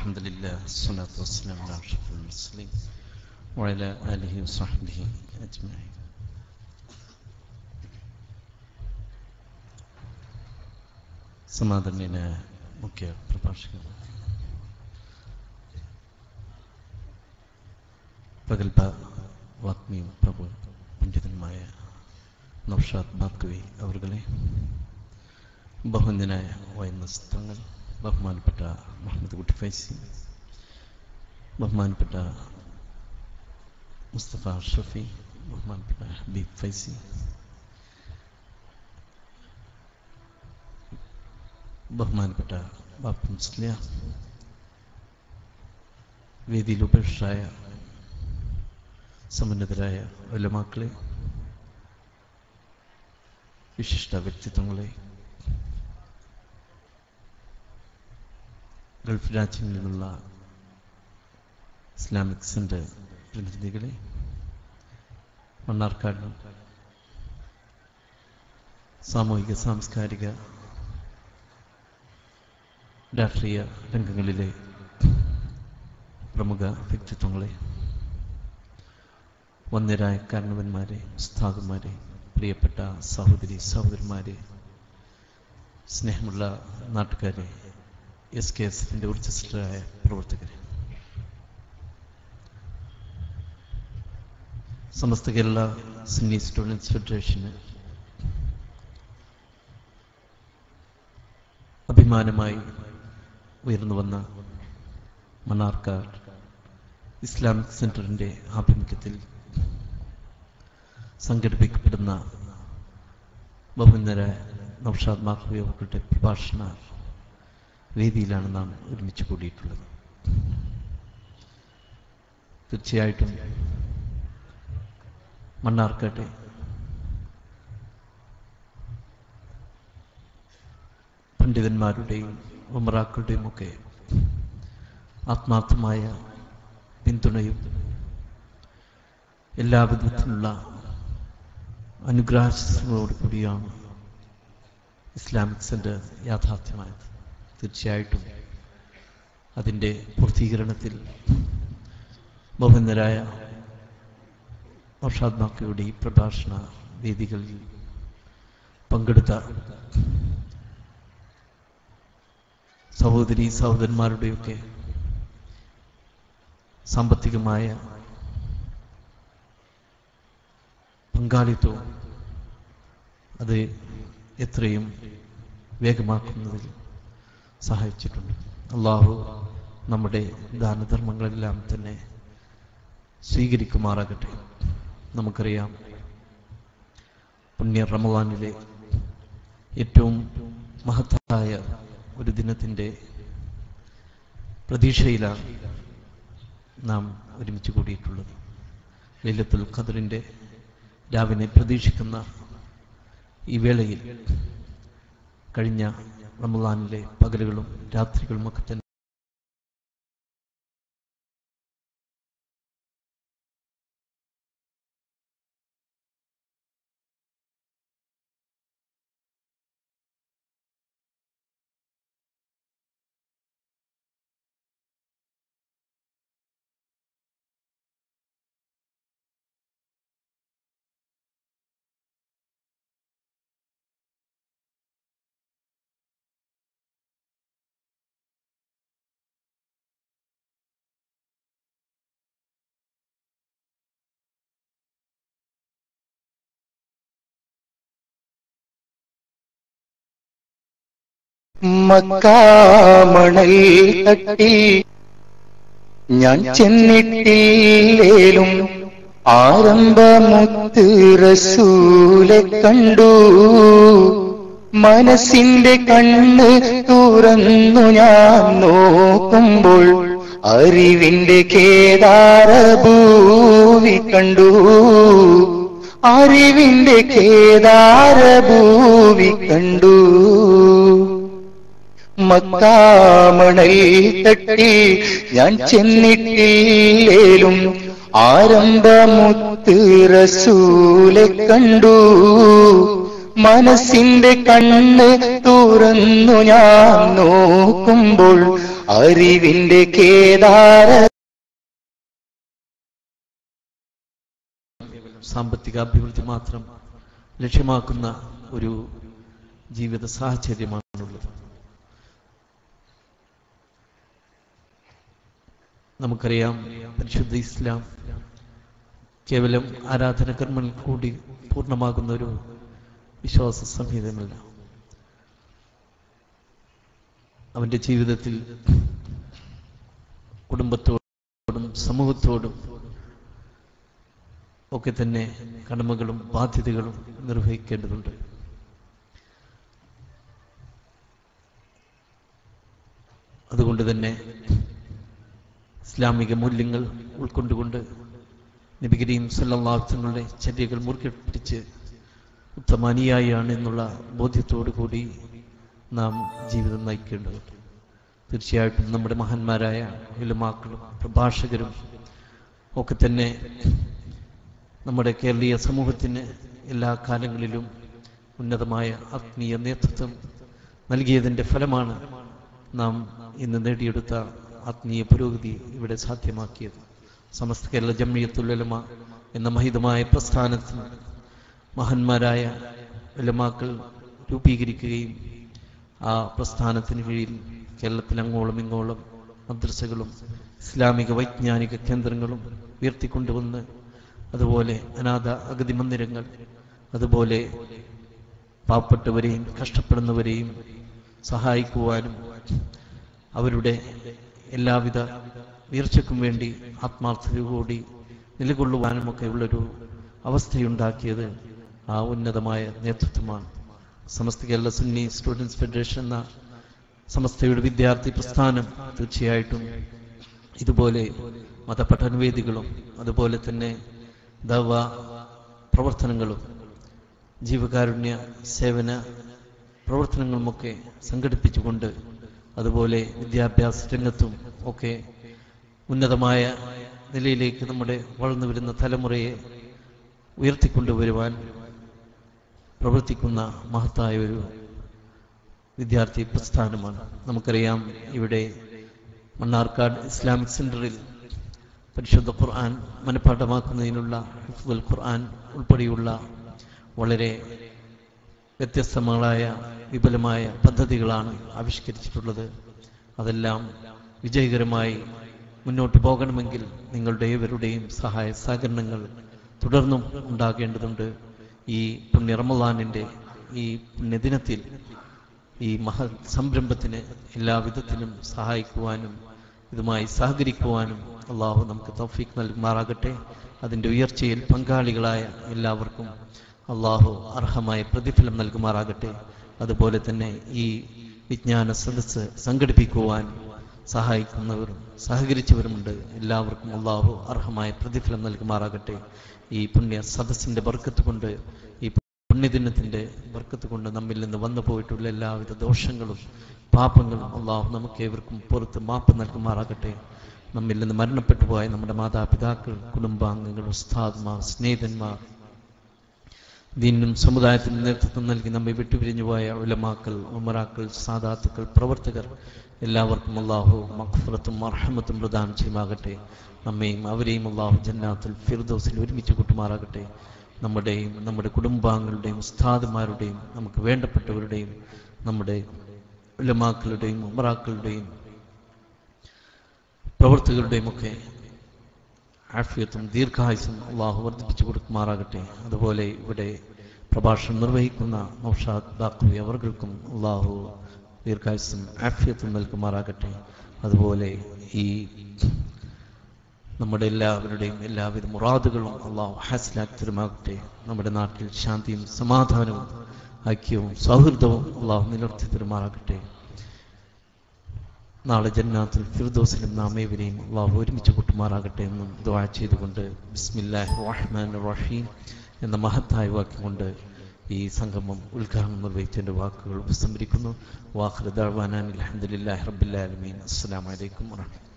الحمد لله الصلاة والسلام على أشرف المرسلين وعلى آله وصحبه أجمعين സമാധാന്യനായ മുഖ്യ പ്രഭാഷകർ പ്രഗത്ഭ വാഗ്മിയും പ്രഭു പണ്ഡിതനുമായ നൌഷാദ് ബാക്കവി അവരുടെ ബഹുന്ദനായ വൈനസ് തങ്ങൾ ബഹുമാനപ്പെട്ട മുഹമ്മദ് കുട്ടി ഫൈസി ബഹുമാനപ്പെട്ട മുസ്തഫ ഷഫി ബഹുമാനപ്പെട്ട ഹബീബ് ഫൈസി ബഹുമാനപ്പെട്ട ബാപ്പു മുസ്ലിയ വേദിയിൽ ഉപേക്ഷായ സമുന്നതരായ വലമാക്കളെ വിശിഷ്ട വ്യക്തിത്വങ്ങളെ ഗൾഫ് രാജ്യങ്ങളിൽ നിന്നുള്ള ഇസ്ലാമിക് സെന്റർ പ്രതിനിധികളെ മണ്ണാർക്കാട് സാമൂഹിക സാംസ്കാരിക രാഷ്ട്രീയ രംഗങ്ങളിലെ പ്രമുഖ വ്യക്തിത്വങ്ങളെ വന്യരായ കാരണവന്മാരെ ഉസ്താദുമാരെ പ്രിയപ്പെട്ട സഹോദരി സഹോദരന്മാരെ സ്നേഹമുള്ള നാട്ടുകാരെ എസ് കെ എസ് എഫിൻ്റെ ഊർജ്ജസ്വലരായ പ്രവർത്തകരെ സമസ്ത കേരള സുന്നി സ്റ്റുഡൻസ് ഫെഡറേഷന് അഭിമാനമായി ഉയർന്നു വന്ന മണ്ണാർക്കാട് ഇസ്ലാമിക് സെന്ററിൻ്റെ ആഭിമുഖ്യത്തിൽ സംഘടിപ്പിക്കപ്പെടുന്ന ബഹുന്നര നൌഷാദ് മാഹബി അവരുടെ പ്രഭാഷണ വേദിയിലാണ് നാം ഒരുമിച്ച് കൂടിയിട്ടുള്ളത് തീർച്ചയായിട്ടും മണ്ണാർക്കാട്ടെ പണ്ഡിതന്മാരുടെയും ഉമറാക്കളുടെയും ഒക്കെ ആത്മാർത്ഥമായ പിന്തുണയും എല്ലാ വിധത്തിലുള്ള അനുഗ്രാഹങ്ങളോട് കൂടിയാണ് ഇസ്ലാമിക് സെന്റർ യാഥാർത്ഥ്യമായത് തീർച്ചയായിട്ടും അതിൻ്റെ പൂർത്തീകരണത്തിൽ ബഹുന്നരായ നൗഷാദ് മാക്കയുടെ ഈ പ്രഭാഷണ വേദികളിൽ പങ്കെടുത്ത സഹോദരി സഹോദരന്മാരുടെയൊക്കെ സാമ്പത്തികമായ പങ്കാളിത്തവും അത് എത്രയും വേഗമാക്കുന്നതിൽ സഹായിച്ചിട്ടുണ്ട് അള്ളാഹു നമ്മുടെ ദാനധർമ്മങ്ങളെല്ലാം തന്നെ സ്വീകരിക്കുമാറാകട്ടെ നമുക്കറിയാം പുണ്യ റമദാനിലെ ഏറ്റവും മഹത്തായ ഒരു ദിനത്തിൻ്റെ പ്രതീക്ഷയിലാണ് നാം ഒരുമിച്ച് കൂടിയിട്ടുള്ളത് ലൈലത്തുൽ ഖദറിൻ്റെ രാവിനെ പ്രതീക്ഷിക്കുന്ന ഈ വേളയിൽ കഴിഞ്ഞ റമദാനിലെ പകലുകളും രാത്രികളും ഒക്കെ തന്നെ മക്കാമണൽ തട്ടി ഞാൻ ചെന്നിട്ടില്ലേലും ആരംഭമുത്ത് റസൂലെ കണ്ടു മനസ്സിന്റെ കണ്ണ് തുറന്നു ഞാൻ നോക്കുമ്പോൾ അറിവിന്റെ കേദാരഭൂവി കണ്ടു അറിവിന്റെ കേദാരഭൂവി കണ്ടു മക്കാമണൽ തട്ടി ഞാൻ ചെന്നിട്ടില്ലേലും ആരംഭമുത്ത് റസൂലെ കണ്ടു മനസ്സിന്റെ കണ്ണ് തുറന്നു ഞാൻ നോക്കുമ്പോൾ അറിവിന്റെ കേദാര സാമ്പത്തിക അഭിവൃദ്ധി മാത്രം ലക്ഷ്യമാക്കുന്ന ഒരു ജീവിത സാഹചര്യമാണുള്ളത് നമുക്കറിയാം പരിശുദ്ധ ഇസ്ലാം കേവലം ആരാധന കർമ്മങ്ങളിൽ കൂടി പൂർണ്ണമാകുന്ന ഒരു വിശ്വാസ സംഹിതമല്ല അവന്റെ ജീവിതത്തിൽ കുടുംബത്തോടും സമൂഹത്തോടും ഒക്കെ തന്നെ കടമകളും ബാധ്യതകളും നിർവഹിക്കേണ്ടതുണ്ട് അതുകൊണ്ട് തന്നെ ഇസ്ലാമിക മൂല്യങ്ങൾ ഉൾക്കൊണ്ടുകൊണ്ട് നബി കരീം സല്ലാത്തങ്ങളുടെ ചര്യകൾ മുറുകെ പിടിച്ച് ഉത്തമാനിയായാണ് എന്നുള്ള ബോധ്യത്തോടു കൂടി നാം ജീവിതം നയിക്കേണ്ടതുണ്ട് തീർച്ചയായിട്ടും നമ്മുടെ മഹാന്മാരായ വിലമാക്കളും പ്രഭാഷകരും ഒക്കെ തന്നെ നമ്മുടെ കേരളീയ സമൂഹത്തിന് എല്ലാ കാലങ്ങളിലും ഉന്നതമായ ആത്മീയ നേതൃത്വം നൽകിയതിൻ്റെ ഫലമാണ് നാം ഇന്ന് നേടിയെടുത്ത ആത്മീയ പുരോഗതി ഇവിടെ സാധ്യമാക്കിയത് സമസ്ത കേരള ജമ്മിയത്തുലമ എന്ന മഹിതമായ പ്രസ്ഥാനത്തിന് മഹാന്മാരായ ഉലമാക്കൾ രൂപീകരിക്കുകയും ആ പ്രസ്ഥാനത്തിന് കീഴിൽ കേരളത്തിൽ അങ്ങോളം ഇങ്ങോളം മദ്രസകളും ഇസ്ലാമിക വൈജ്ഞാനിക കേന്ദ്രങ്ങളും ഉയർത്തിക്കൊണ്ടുവന്ന് അതുപോലെ അനാഥ അഗതി മന്ദിരങ്ങൾ അതുപോലെ പാവപ്പെട്ടവരെയും കഷ്ടപ്പെടുന്നവരെയും സഹായിക്കുവാനും അവരുടെ എല്ലാവിധ ഉയർച്ചയ്ക്കും വേണ്ടി ആത്മാർത്ഥതയോടുകൂടി നിലകൊള്ളുവാനുമൊക്കെ ഉള്ളൊരു അവസ്ഥയുണ്ടാക്കിയത് ആ ഉന്നതമായ നേതൃത്വമാണ് സമസ്ത കേരള സുന്നി സ്റ്റുഡൻസ് ഫെഡറേഷൻ എന്ന സമസ്തയുടെ വിദ്യാർത്ഥി പ്രസ്ഥാനം തീർച്ചയായിട്ടും ഇതുപോലെ മതപഠനവേദികളും അതുപോലെ തന്നെ ദവ പ്രവർത്തനങ്ങളും ജീവകാരുണ്യ സേവന പ്രവർത്തനങ്ങളുമൊക്കെ സംഘടിപ്പിച്ചുകൊണ്ട് അതുപോലെ വിദ്യാഭ്യാസ രംഗത്തും ഒക്കെ ഉന്നതമായ നിലയിലേക്ക് നമ്മുടെ വളർന്നു വരുന്ന തലമുറയെ ഉയർത്തിക്കൊണ്ടുവരുവാൻ പ്രവർത്തിക്കുന്ന മഹത്തായ ഒരു വിദ്യാർത്ഥി പ്രസ്ഥാനമാണ് നമുക്കറിയാം ഇവിടെ മണ്ണാർക്കാട് ഇസ്ലാമിക് സെന്ററിൽ പരിശുദ്ധ ഖുർആൻ മനഃപ്പാഠമാക്കുന്നതിനുള്ള ഹിഫ്ദുൽ ഖുർആൻ ഉൾപ്പെടെയുള്ള വളരെ വ്യത്യസ്തങ്ങളായ വിപുലമായ പദ്ധതികളാണ് ആവിഷ്കരിച്ചിട്ടുള്ളത് അതെല്ലാം വിജയകരമായി മുന്നോട്ട് പോകണമെങ്കിൽ നിങ്ങളുടെ ഏവരുടെയും സഹായ സഹകരണങ്ങൾ തുടർന്നും ഉണ്ടാകേണ്ടതുണ്ട് ഈ പുണ്യ റമദാനിൻ്റെ ഈ പുണ്യദിനത്തിൽ ഈ മഹ സംരംഭത്തിന് എല്ലാവിധത്തിലും സഹായിക്കുവാനും ഇതുമായി സഹകരിക്കുവാനും അള്ളാഹു നമുക്ക് തൗഫീഖ് നൽകുമാറാകട്ടെ അതിൻ്റെ ഉയർച്ചയിൽ പങ്കാളികളായ എല്ലാവർക്കും അള്ളാഹു അർഹമായ പ്രതിഫലം നൽകുമാറാകട്ടെ അതുപോലെ തന്നെ ഈ വിജ്ഞാന സദസ്സ് സംഘടിപ്പിക്കുവാൻ സഹായിക്കുന്നവരും സഹകരിച്ചവരുമുണ്ട് എല്ലാവർക്കും അള്ളാഹു അർഹമായ പ്രതിഫലം നൽകുമാറാകട്ടെ ഈ പുണ്യ സദസ്സിന്റെ ബർക്കത്ത് കൊണ്ട് ഈ പുണ്യദിനത്തിന്റെ ബർക്കത്ത് കൊണ്ട് നമ്മിൽ നിന്ന് വന്നു പോയിട്ടുള്ള എല്ലാവിധ ദോഷങ്ങളും പാപങ്ങളും അള്ളാഹു നമുക്ക് ഏവർക്കും പുറത്ത് മാപ്പ് നൽകുമാറാകട്ടെ നമ്മിൽ നിന്ന് മരണപ്പെട്ടു പോയ നമ്മുടെ മാതാപിതാക്കൾ കുടുംബാംഗങ്ങൾ ഉസ്താദ്മാർ സ്നേഹിതന്മാർ ദീനും സമുദായത്തിന് നേതൃത്വം നൽകി നമ്മെ വിട്ടുപിരിഞ്ഞു പോയ ഉലമാക്കൾ ഉമറാക്കൾ സാദാത്തുക്കൾ പ്രവർത്തകർ എല്ലാവർക്കും അള്ളാഹു മഖ്ഫറത്തും അർഹമത്തും പ്രദാനം ചെയ്യുമാകട്ടെ നമ്മയും അവരെയും അള്ളാഹു ജന്നാത്തുൽ ഫിർദോസിൽ ഒരുമിച്ച് കൂട്ടുമാറാകട്ടെ നമ്മുടെയും നമ്മുടെ കുടുംബാംഗങ്ങളുടെയും ഉസ്താദുമാരുടെയും നമുക്ക് വേണ്ടപ്പെട്ടവരുടെയും നമ്മുടെ ഉലമാക്കളുടെയും ഉമറാക്കളുടെയും പ്രവർത്തകരുടെയും ഒക്കെ ആഫിയത്തും ദീർഘായുസും അള്ളാഹു വർദ്ധിപ്പിച്ചു കൊടുക്കുമാറാകട്ടെ അതുപോലെ ഇവിടെ പ്രഭാഷണം നിർവഹിക്കുന്ന നൗഷാദ് ബാഖുവി അവർക്കും അള്ളാഹു ദീർഘായുസും ആഫിയത്തും നൽകുമാറാകട്ടെ അതുപോലെ ഈ നമ്മുടെ എല്ലാവരുടെയും എല്ലാവിധ മുറാദുകളും അള്ളാഹു ഹാസിലാക്കി തരുമാകട്ടെ നമ്മുടെ നാട്ടിൽ ശാന്തിയും സമാധാനവും ഐക്യവും സൗഹൃദവും അള്ളാഹു നിലർത്തി തരുമാറാകട്ടെ നാളെ ജന്നാത്തുൽ ഫിർദോസിലും നാം ഏവരെയും അള്ളാഹു ഒരുമിച്ച് കൂട്ടുമാറാകട്ടെ എന്നും ദുആ ചെയ്തുകൊണ്ട് ബിസ്മില്ലാഹി റഹ്മാൻ റഹീം എന്ന മഹത്തായ വാക്യം കൊണ്ട് ഈ സംഗമം ഉദ്ഘാടനം നിർവഹിച്ചതിൻ്റെ വാക്കുകൾ ഉപസംഹരിക്കുന്നു വാഹൃദാൻ അലഹദില്ലാഹി റബ്ബില്ലാലമീൻ അസ്സലാമലൈക്കും വറഹ്മത്തുള്ളാഹി